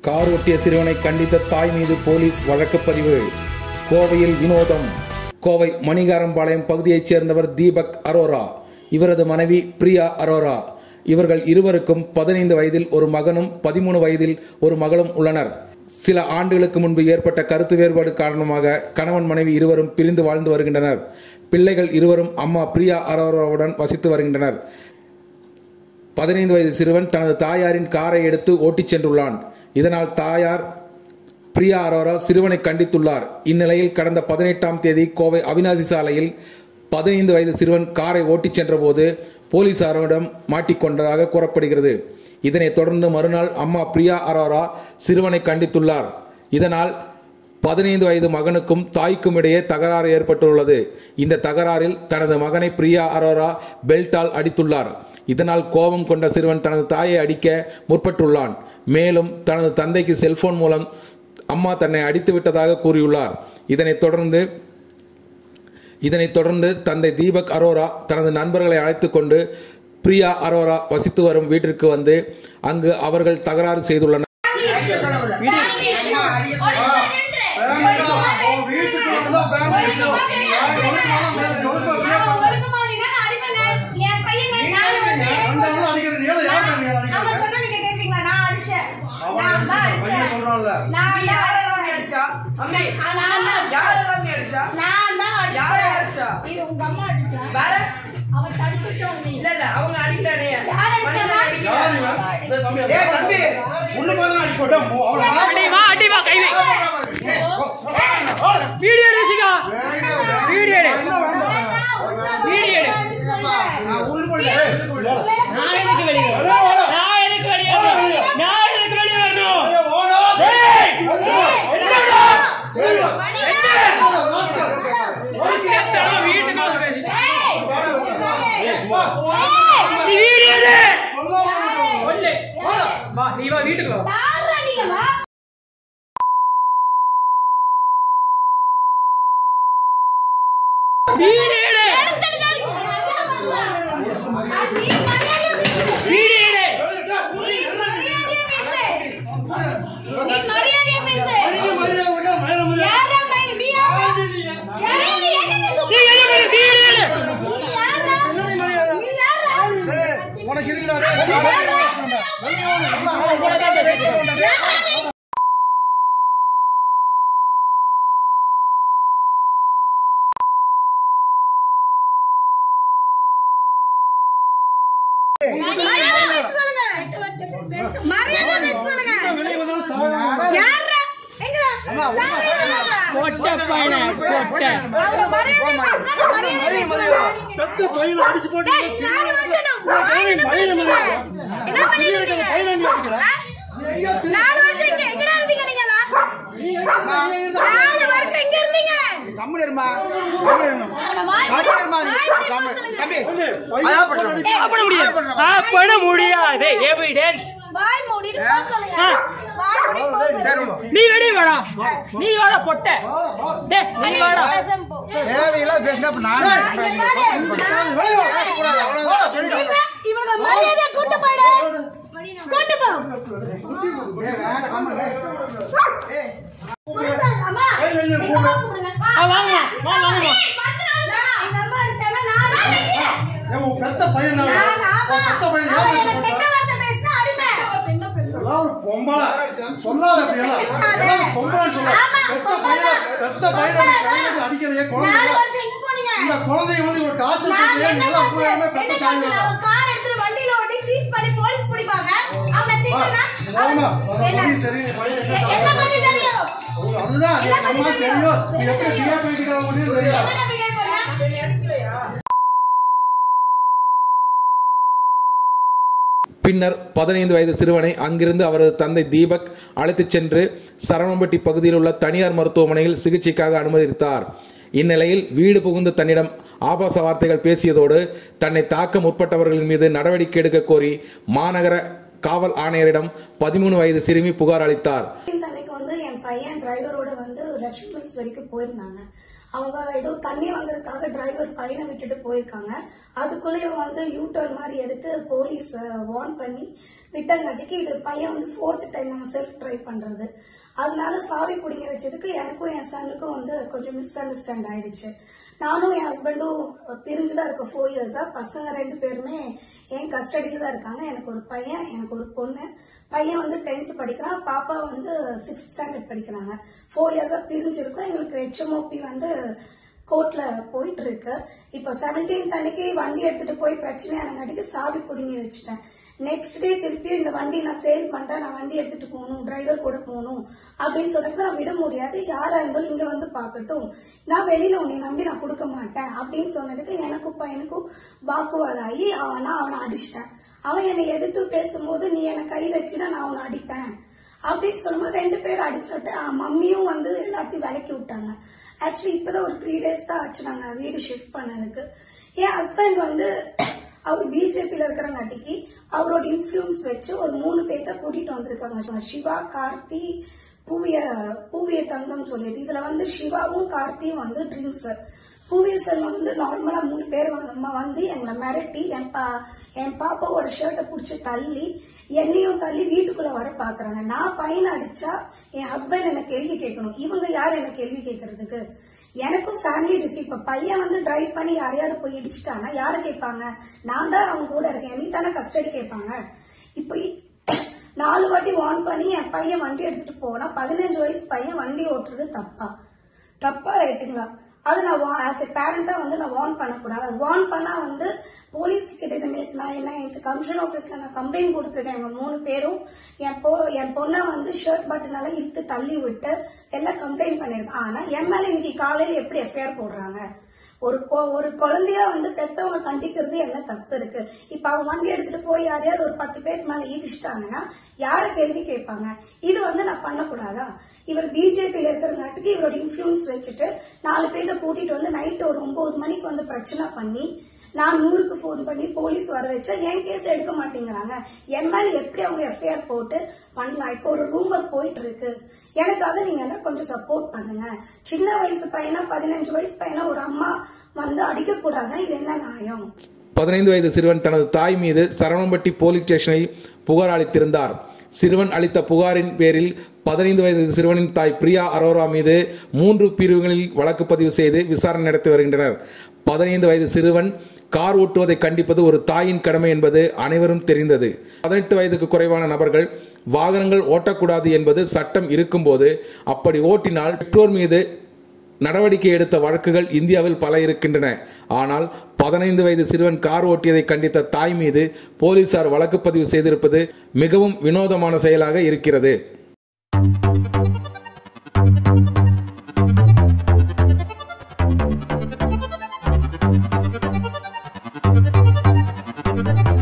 Car ஓட்டிய சிறுவனை கண்டித்த தாய் மீது போலீஸ் வழக்கு பதிவு கோவையில் வினோதம் கோவை மணிகாரம்பாளையம் பகுதியைச் சேர்ந்தவர் தீபக் அரோரா இவரது மனைவி பிரியா அரோரா இவர்கள் இருவருக்கும் பதினைந்து வயதில் ஒரு மகனும் பதிமூணு வயதில் ஒரு மகளும் உள்ளனர் சில ஆண்டுகளுக்கு முன்பு ஏற்பட்ட கருத்து வேறுபாடு காரணமாக கணவன் மனைவி இருவரும் பிரிந்து வாழ்ந்து வருகின்றனர் பிள்ளைகள் இருவரும் அம்மா பிரியா அரோராவுடன் வசித்து வருகின்றனர் பதினைந்து வயது சிறுவன் தனது தாயாரின் காரை எடுத்து ஓட்டிச் சென்றுள்ளான் இதனால் தாயார் பிரியா அரோரா சிறுவனை கண்டித்துள்ளார் இந்நிலையில் கடந்த பதினெட்டாம் தேதி கோவை அவினாசி சாலையில் பதினைந்து வயது சிறுவன் காரை ஓட்டிச் சென்றபோது போலீசாரிடம் மாட்டிக்கொண்டதாக கூறப்படுகிறது இதனைத் தொடர்ந்து மறுநாள் அம்மா பிரியா அரோரா சிறுவனை கண்டித்துள்ளார் இதனால் பதினைந்து வயது மகனுக்கும் தாய்க்கும் இடையே தகராறு ஏற்பட்டுள்ளது இந்த தகராறில் தனது மகனை பிரியா அரோரா பெல்ட்டால் அடித்துள்ளார் இதனால் கோபம் கொண்ட சிறுவன் தனது தாயை அடிக்க முற்பட்டுள்ளான் மேலும் தனது தந்தைக்கு செல்போன் மூலம் அம்மா தன்னை அடித்து விட்டதாக கூறியுள்ளார் இதனைத் தொடர்ந்து இதனைத் தொடர்ந்து தந்தை தீபக் அரோரா தனது நண்பர்களை அழைத்து கொண்டு பிரியா அரோரா வசித்து வரும் வீட்டிற்கு வந்து அங்கு அவர்கள் தகராறு செய்துள்ளனர் அவங்க அடிக்கலானே ஏய் தம்பி உள்ள போய் அடி போட்டா அடி வா அடி வா கை வை வீடியோ எடுச்சிக்கா வீடியோ எடு வீடியோ எடு நான் எதுக்கு வெளியே வரணும்? நான் எதுக்கு வெளியே வரணும்? நான் எதுக்கு வெளியே வரணும் ஏய் என்னடா பேசுறோம் வீட்டுக்கு வந்து பேசிட்டு நீ வீடியோ எடு ஒல்லே வா நீ வா வீட்டுக்கு வா வீடியோ எடு வீடியோ எடு நீ என்ன பண்ணு வீடியோ எடு உனக்கு இருக்குடா வெளியே வந்தாலும் சாவ பொட்ட பையனை பொட்ட பெத்த பையனை அடிச்சு போட்டு நாலு வருஷம் இங்க எங்கடா இருந்தீங்க நீங்களா நாலு வருஷம் எங்க இருந்தீங்க கம்மன் இருமா கம்மன் இருமா அவன வாய் மூடி- வாய் மூடி போக சொல்லுங்க. அப்பட முடியாது அப்பட முடியாது எவிடன்ஸ் வாய் மூடிட்டு போக சொல்லுங்க வாய் மூடி போக சொல்லுங்க நீ வெளிய வாடா நீ வாடா பொட்ட டேய் நீ வாடா பேசாம போ. தேவையில்லாத பேசினா இப்ப நானே இங்க பாரு. வெளியே வா, பேசக்கூடாது, அவ்வளவுதான், தெரியும். இவன் இவங்க மரியாதையா கூட்டு போயிடு கூட்டு போ கொடுத்தாங்க, அம்மா. இங்க வா கூப்பிடுங்க. ஆ, வாங்க, வாங்க, வாங்க. ஏய், வந்துடாதடா. எங்க அம்மா அடிச்சாங்க, நான் அடிப்பேன். ஏன் உன் பெத்த பையன் தான் நான் ஆமா. உன் பெத்த பையன் அவன் ஏன் எனக்கு போட்டா? கெட்ட வார்த்தை பேசினா அடிப்பேன். இதெல்லாம் ஒரு பொம்பளை. சொல்லாத அப்படியெல்லாம். இதெல்லாம் ஒரு பொம்பளைன்னு சொல்லாத. ஆமா, பெத்த பொம்பளை. பையனை- பெத்த பையனை நீ கையில அடிக்கிறியே, குழந்தை நாலு இல்ல. வருஷம் இங்க போனீங்க. இந்த குழந்தைய வந்து ஒரு டார்ச்சர் நான் பண்றியே, என்ன நீ எல்லாம் காய்ச்சல்? பூராமே பெத்த என்ன தாய் காய்ச்சல்? அவன் கார் எடுத்துட்டு வண்டியில ஓட்டி சீஸ் பண்ணி போலீஸ் பிடிப்பாங்க. அவனை திட்டுனா, ஆமா, அவன் அந்த என்ன? பையன் தெரியும், பையன் எ- என்ன என்ன பத்தி தெரியும்? உனக்கு அதுதான் நீ என்ன அம்மா பத்தி தெரியும் நீ எப்படி பிரியா போயிட்டு தெரியும் என்ன பிகேவ் பண்ண? பின்னர் பதினைந்து வயது சிறுவனை அங்கிருந்து அவரது தந்தை தீபக் அழைத்துச் சென்று சரவணம்பட்டி பகுதியில் உள்ள தனியார் மருத்துவமனையில் சிகிச்சைக்காக அனுமதித்தார் இந்நிலையில் வீடு புகுந்து தன்னிடம் ஆபாச வார்த்தைகள் பேசியதோடு தன்னை தாக்க முற்பட்டவர்களின் மீது நடவடிக்கை எடுக்க கோரி மாநகர காவல் ஆணையரிடம் பதிமூணு வயது சிறுமி புகார் அளித்தார் அன்னைக்கு வந்து என் பையன் டிரைவரோட வந்து லட்சுமி மில்ஸ் வரைக்கும் போயிருந்தாங்க அவங்க ஏதோ தண்ணி வாங்குறதுக்காக டிரைவர் பையனை விட்டுட்டு போயிருக்காங்க அதுக்குள்ளே இவன் வந்து யூ டர்ன் மாதிரி எடுத்து போலீஸ் வார்ன் பண்ணி விட்டங்காட்டிக்கு இது பையன் வந்து ஃபோர்த் டைம் அவன் செல்ஃப் டிரைவ் பண்றது அதனால சாவி பிடிங்க வச்சதுக்கு எனக்கும் என் சனுக்கும் வந்து கொஞ்சம் மிஸ் அண்டர்ஸ்டாண்ட் ஆயிடுச்சு நானும் என் ஹஸ்பண்டும் பிரிஞ்சுதான் இருக்கோம் ஃபோர் இயர்ஸா பசங்க ரெண்டு பேருமே என் கஸ்டடியில தான் இருக்காங்க எனக்கு ஒரு பையன் எனக்கு ஒரு பொண்ணு பையன் வந்து டென்த் படிக்கிறான் பாப்பா வந்து சிக்ஸ்த் ஸ்டாண்டர்ட் படிக்கிறாங்க ஃபோர் இயர்ஸா பிரிஞ்சிருக்கோம் எங்களுக்கு ஹெச்எம்ஓபி வந்து கோர்ட்ல போயிட்டு இருக்கு இப்போ செவன்டீன்த் அன்னைக்கு வண்டி எடுத்துட்டு போய் பிரச்சனையானங்காட்டிக்கு சாவி பிடுங்கி வச்சுட்டேன் நெக்ஸ்ட் டே திருப்பியும் இந்த வண்டி நான் சேல் பண்றேன் நான் வண்டி எடுத்துட்டு போகணும் டிரைவர் கூட போகணும் அப்படின்னு சொல்லிட்டு நான் விட முடியாது யாரா இருந்தாலும் இங்க வந்து பார்க்கட்டும் நான் வெளியில உன்னை நம்பி நான் கொடுக்க மாட்டேன் அப்படின்னு சொன்னதுக்கு எனக்கும் பையனுக்கும் வாக்குவாதம் ஆகி அவன் நான் அவனை அடிச்சிட்டேன் அவன் என்னை எதிர்த்து பேசும்போது நீ என்னை கை வச்சுனா நான் அவனை அடிப்பேன் அப்படின்னு சொல்லும்போது ரெண்டு பேரும் அடிச்சுட்டு அவன் மம்மியும் வந்து எல்லாத்தையும் விலக்கி விட்டாங்க ஆக்சுவலி இப்பதான் ஒரு த்ரீ டேஸ் தான் ஆச்சு நாங்க வீடு ஷிஃப்ட் பண்ணதுக்கு என் ஹஸ்பண்ட் வந்து அவர் பிஜேபியில இருக்கிறங்காட்டிக்கு அவரோட இன்ஃபுளுன்ஸ் வச்சு ஒரு மூணு பேர்த்த கூட்டிட்டு வந்திருக்காங்க சிவா கார்த்தி பூவிய பூவிய தங்கம் சொல்லிட்டு இதுல வந்து சிவாவும் கார்த்தியும் வந்து ட்ரிங்க்ஸ் பூவிய செல்வம் வந்து நார்மலா மூணு பேர் வந்து வந்து எங்களை மிரட்டி என் பா என் பாப்பாவோட ஷர்ட்டை புடிச்சு தள்ளி என்னையும் தள்ளி வீட்டுக்குள்ள வர பாக்குறாங்க நான் பையனை அடிச்சா என் ஹஸ்பண்ட் என்ன கேள்வி கேட்கணும் இவங்க யார் என்ன கேள்வி கேட்கறதுக்கு எனக்கும் ஃபேமிலி டிஸ்ட் இப்ப பையன் வந்து டிரைவ் பண்ணி யாரையாவது போய் இடிச்சிட்டாங்க யாரு கேட்பாங்க நான் தான் அவங்க கூட இருக்கேன் நீ தானே கஸ்டடி கேட்பாங்க இப்போ இ- நாலு வாட்டி வார்ன் பண்ணி என் பையன் வண்டி எடுத்துட்டு போனா பதினஞ்சு வயசு பையன் வண்டி ஓட்டுறது தப்பா தப்பா ரைட்டுங்களா அது நான் ஆஸ் எ பேரண்டா வந்து நான் வார்ன் பண்ணக்கூடாது வார்ன் பண்ணா வந்து போலீஸ் கிட்ட இது நேத்து நான் என்ன எனக்கு கமிஷன் ஆபீஸ்ல நான் கம்ப்ளைண்ட் கொடுத்துருக்கேன் இவங்க மூணு பேரும் என் பொ என் பொண்ணை வந்து ஷர்ட் பட்டனால இழுத்து தள்ளி விட்டு எல்லாம் கம்ப்ளைண்ட் பண்ணிருக்கேன் ஆனா என் மேல இன்னைக்கு காலையில எப்படி எஃப்ஐஆர் போடுறாங்க ஒரு கொ- ஒரு குழந்தைய வந்து பெத்தவங்க கண்டிக்கிறது என்ன தப்பு இருக்கு இப்ப அவங்க வண்டி எடுத்துட்டு போய் யாரையாவது ஒரு பத்து பேருக்கு மேல ஈடிச்சிட்டாங்கன்னா யார கேள்வி கேட்பாங்க இது வந்து நான் பண்ணக்கூடாதா இவர் பிஜேபியில இருக்கிறங்காட்டுக்கு இவரோட இன்ஃபுளுன்ஸ் வச்சுட்டு நாலு பேரை கூட்டிட்டு வந்து நைட் ஒரு ஒன்பது மணிக்கு வந்து பிரச்சனை பண்ணி நான் நூறுக்கு ஃபோன் பண்ணி போலீஸ் வர வச்சா என் கேஸ் எடுக்க மாட்டேங்கிறாங்க என் மேல எப்படி அவங்க எஃப்ஐஆர் போட்டு பண்ணலாம் இப்போ ஒரு ரூமர் போயிட்டு இருக்கு எனக்காக நீங்க எல்லாம் கொஞ்சம் சப்போர்ட் பண்ணுங்க சின்ன வயசு பையனா பதினஞ்சு வயசு பையனா ஒரு அம்மா வந்து அடிக்க கூடாதுன்னா இது என்ன நியாயம் பதினைந்து வயது சிறுவன் தனது தாய் மீது சரவணம்பட்டி போலீஸ் ஸ்டேஷனில் புகார் அளித்திருந்தார் சிறுவன் அளித்த புகாரின் பேரில் பதினைந்து வயது சிறுவனின் தாய் பிரியா அரோரா மீது மூன்று பிரிவுகளில் வழக்கு பதிவு செய்து விசாரணை நடத்தி வருகின்றனர் பதினைந்து வயது சிறுவன் கார் ஓட்டுவதை கண்டிப்பது ஒரு தாயின் கடமை என்பது அனைவரும் தெரிந்தது பதினெட்டு வயதுக்கு குறைவான நபர்கள் வாகனங்கள் ஓட்டக்கூடாது என்பது சட்டம் இருக்கும்போது அப்படி ஓட்டினால் பெற்றோர் மீது நடவடிக்கை எடுத்த வழக்குகள் இந்தியாவில் பல இருக்கின்றன ஆனால் பதினைந்து வயது சிறுவன் கார் ஓட்டியதை கண்டித்த தாய் மீது போலீசார் வழக்கு பதிவு செய்திருப்பது மிகவும் வினோதமான செயலாக இருக்கிறது Thank you.